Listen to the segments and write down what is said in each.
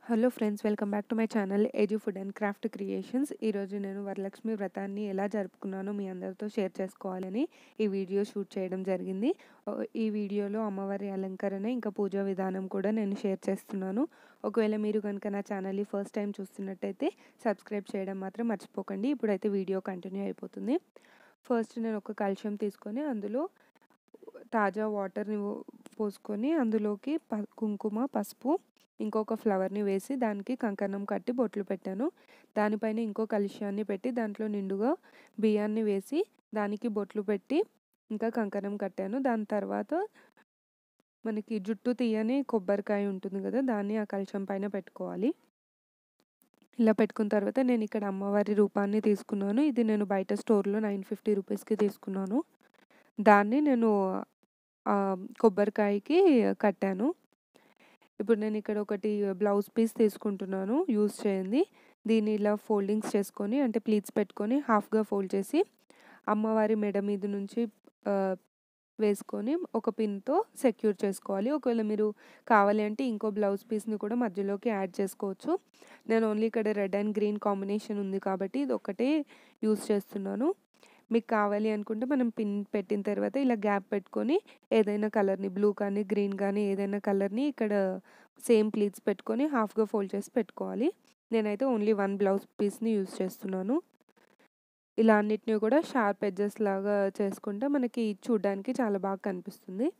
hello friends welcome back to my channel ఏజు food and craft creations ఈరోజు నేను వరలక్ష్మి వ్రతాన్ని ఎలా జరుపుకున్నానో మీ అందరితో షేర్ చేసుకోవాలని ఈ వీడియో షూట్ చేయడం జరిగింది ఓ, ఈ వీడియోలో అమ్మవారి అలంకరణ ఇంకా పూజా విధానం కూడా నేను షేర్ చేస్తున్నాను ఒకవేళ మీరు కనుక నా ఛానల్ని ఫస్ట్ టైం చూస్తున్నట్టయితే సబ్స్క్రైబ్ చేయడం మాత్రం మర్చిపోకండి ఇప్పుడైతే వీడియో కంటిన్యూ అయిపోతుంది ఫస్ట్ నేను ఒక కలుషం తీసుకొని అందులో తాజా వాటర్ని పోసుకొని అందులోకి ప కుంకుమ పసుపు ఇంకొక ఫ్లవర్ని వేసి దానికి కంకణం కట్టి బొట్లు పెట్టాను దానిపైన ఇంకో కలుష్యాన్ని పెట్టి దాంట్లో నిండుగా బియ్యాన్ని వేసి దానికి బొట్లు పెట్టి ఇంకా కంకణం కట్టాను దాని తర్వాత మనకి జుట్టు తీయని కొబ్బరికాయ ఉంటుంది కదా దాన్ని ఆ కలుషం పైన పెట్టుకోవాలి ఇలా పెట్టుకున్న తర్వాత నేను ఇక్కడ అమ్మవారి రూపాన్ని తీసుకున్నాను ఇది నేను బయట స్టోర్లో నైన్ ఫిఫ్టీ రూపీస్కి తీసుకున్నాను దాన్ని నేను ఆ, కొబ్బరికాయకి కట్టాను ఇప్పుడు నేను ఇక్కడ ఒకటి బ్లౌజ్ పీస్ తీసుకుంటున్నాను యూజ్ చేయండి దీన్ని ఇలా ఫోల్డింగ్స్ చేసుకొని అంటే ప్లీట్స్ పెట్టుకొని హాఫ్గా ఫోల్డ్ చేసి అమ్మవారి మెడ మీద నుంచి ఆ, వేసుకొని ఒక పిన్తో సెక్యూర్ చేసుకోవాలి ఒకవేళ మీరు కావాలి అంటే ఇంకో బ్లౌజ్ పీస్ని కూడా మధ్యలోకి యాడ్ చేసుకోవచ్చు నేను ఓన్లీ ఇక్కడ రెడ్ అండ్ గ్రీన్ కాంబినేషన్ ఉంది కాబట్టి ఇది ఒకటే యూజ్ చేస్తున్నాను మీకు కావాలి అనుకుంటే మనం పిన్ పెట్టిన తర్వాత ఇలా గ్యాప్ పెట్టుకొని ఏదైనా కలర్ని బ్లూ కానీ గ్రీన్ కానీ ఏదైనా కలర్ని ఇక్కడ సేమ్ ప్లీట్స్ పెట్టుకొని హాఫ్గా ఫోల్డ్ చేసి పెట్టుకోవాలి నేనైతే ఓన్లీ వన్ బ్లౌజ్ పీస్ని యూజ్ చేస్తున్నాను ఇలా అన్నిటిని కూడా షార్ప్ ఎడ్జెస్ లాగా చేసుకుంటే మనకి చూడడానికి చాలా బాగా కనిపిస్తుంది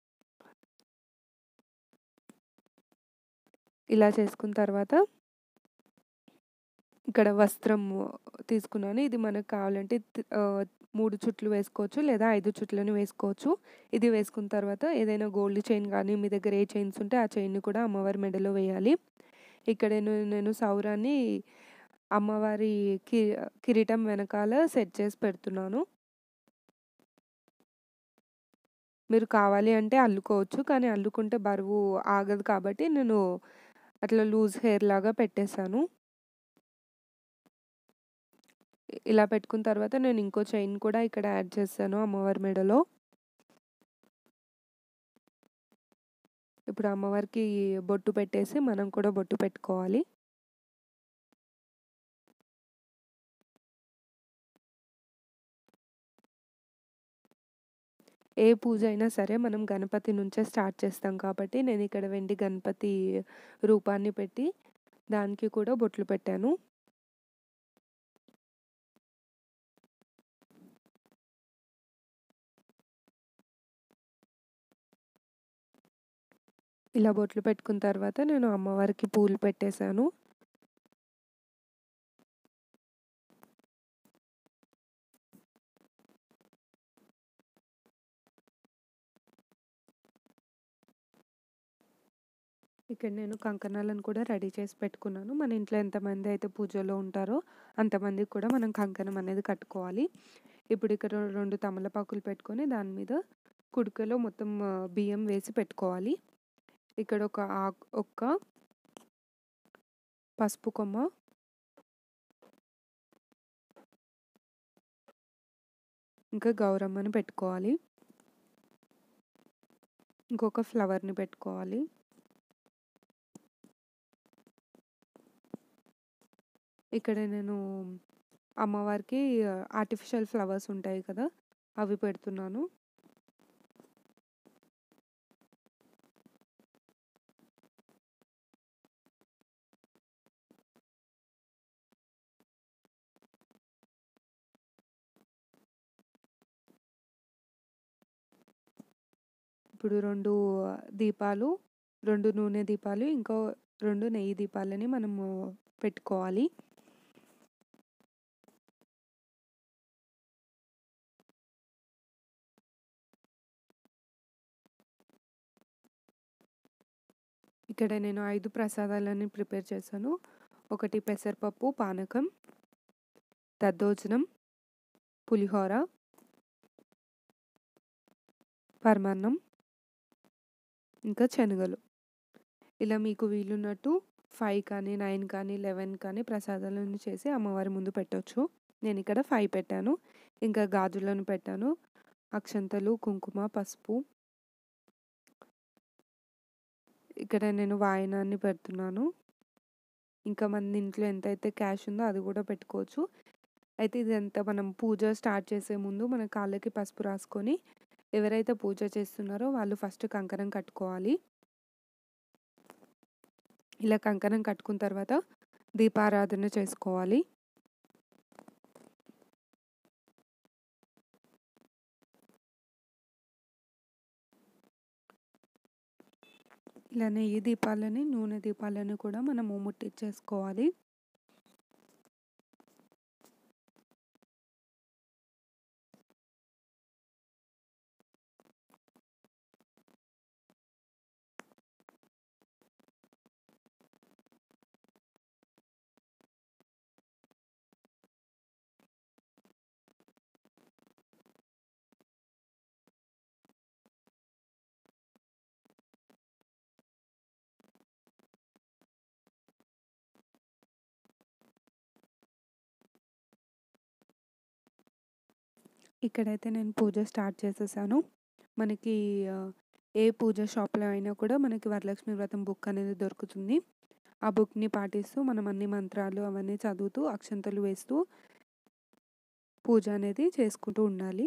ఇలా చేసుకున్న తర్వాత ఇక్కడ వస్త్రం తీసుకున్నాను ఇది మనకు కావాలంటే తి- ఆ, మూడు చుట్లు వేసుకోవచ్చు లేదా ఐదు చుట్లని వేసుకోవచ్చు ఇది వేసుకున్న తర్వాత ఏదైనా గోల్డ్ చైన్ కానీ మీ దగ్గర ఏ చైన్స్ ఉంటే ఆ చైన్ని కూడా అమ్మవారి మెడలో వేయాలి ఇక్కడ నేను నేను సౌరాన్ని అమ్మవారి కి కిరీటం వెనకాల సెట్ చేసి పెడుతున్నాను మీరు కావాలి అంటే అల్లుకోవచ్చు కానీ అల్లుకుంటే బరువు ఆగదు కాబట్టి నేను అట్లా లూజ్ హెయిర్ లాగా పెట్టేశాను ఇలా పెట్టుకున్న తర్వాత నేను ఇంకో చైన్ కూడా ఇక్కడ యాడ్ చేశాను అమ్మవారి మెడలో ఇప్పుడు అమ్మవారికి బొట్టు పెట్టేసి మనం కూడా బొట్టు పెట్టుకోవాలి ఏ పూజ అయినా సరే మనం గణపతి నుంచే స్టార్ట్ చేస్తాం కాబట్టి నేను ఇక్కడ వెండి గణపతి రూపాన్ని పెట్టి దానికి కూడా బొట్లు పెట్టాను ఇలా బొట్లు పెట్టుకున్న తర్వాత నేను అమ్మవారికి పూలు పెట్టేశాను ఇక్కడ నేను కంకణాలను కూడా రెడీ చేసి పెట్టుకున్నాను మన ఇంట్లో ఎంతమంది అయితే పూజలో ఉంటారో అంతమందికి కూడా మనం కంకణం అనేది కట్టుకోవాలి ఇప్పుడు ఇక్కడ రెండు తమలపాకులు పెట్టుకొని దాని మీద కుడుకలో మొత్తం ఆ, బియ్యం వేసి పెట్టుకోవాలి ఇక్కడ ఒక ఆకు ఒక్క పసుపు కొమ్మ ఇంకా గౌరమ్మని పెట్టుకోవాలి ఇంకొక ఫ్లవర్ని పెట్టుకోవాలి ఇక్కడ నేను అమ్మవారికి ఆర్టిఫిషియల్ ఫ్లవర్స్ ఉంటాయి కదా అవి పెడుతున్నాను ఇప్పుడు రెండు దీపాలు రెండు నూనె దీపాలు ఇంకో రెండు నెయ్యి దీపాలని మనము పెట్టుకోవాలి ఇక్కడ నేను ఐదు ప్రసాదాలని ప్రిపేర్ చేశాను ఒకటి పెసరపప్పు పానకం దద్దోజనం పులిహోర పరమాన్నం ఇంకా శనగలు ఇలా మీకు వీలున్నట్టు ఫైవ్ కానీ నైన్ కానీ లెవెన్ కానీ ప్రసాదాలను చేసి అమ్మవారి ముందు పెట్టొచ్చు నేను ఇక్కడ ఫైవ్ పెట్టాను ఇంకా గాజులను పెట్టాను అక్షంతలు కుంకుమ పసుపు ఇక్కడ నేను వాయనాన్ని పెడుతున్నాను ఇంకా మన ఇంట్లో ఎంతైతే క్యాష్ ఉందో అది కూడా పెట్టుకోవచ్చు అయితే ఇదంతా మనం పూజ స్టార్ట్ చేసే ముందు మన కాళ్ళకి పసుపు రాసుకొని ఎవరైతే పూజ చేస్తున్నారో వాళ్ళు ఫస్ట్ కంకణం కట్టుకోవాలి ఇలా కంకణం కట్టుకున్న తర్వాత దీపారాధన చేసుకోవాలి ఇలా నెయ్యి దీపాలని నూనె దీపాలని కూడా మనము ముట్టించేసుకోవాలి ఇక్కడైతే నేను పూజ స్టార్ట్ చేసేసాను మనకి ఏ పూజ షాప్లో అయినా కూడా మనకి వరలక్ష్మి వ్రతం బుక్ అనేది దొరుకుతుంది ఆ బుక్ని పాటిస్తూ మనం అన్ని మంత్రాలు అవన్నీ చదువుతూ అక్షంతలు వేస్తూ పూజ అనేది చేసుకుంటూ ఉండాలి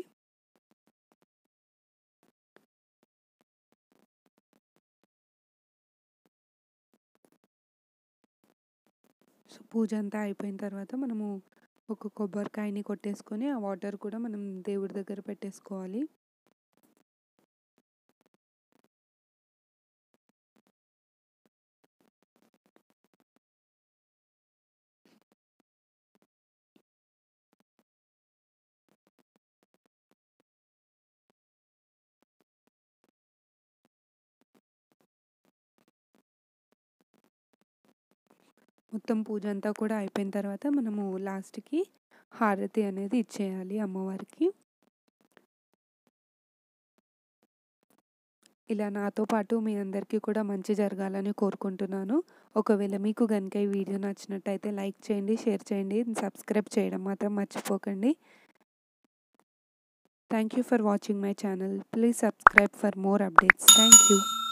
సో పూజ అంతా అయిపోయిన తర్వాత మనము ఒక కొబ్బరికాయని కొట్టేసుకొని ఆ వాటర్ కూడా మనం దేవుడి దగ్గర పెట్టేసుకోవాలి మొత్తం పూజ అంతా కూడా అయిపోయిన తర్వాత మనము లాస్ట్కి హారతి అనేది ఇచ్చేయాలి అమ్మవారికి ఇలా నాతో పాటు మీ అందరికీ కూడా మంచి జరగాలని కోరుకుంటున్నాను ఒకవేళ మీకు కనుక ఈ వీడియో నచ్చినట్టయితే లైక్ చేయండి షేర్ చేయండి సబ్స్క్రైబ్ చేయడం మాత్రం మర్చిపోకండి thank you for watching my channel please subscribe for more updates thank you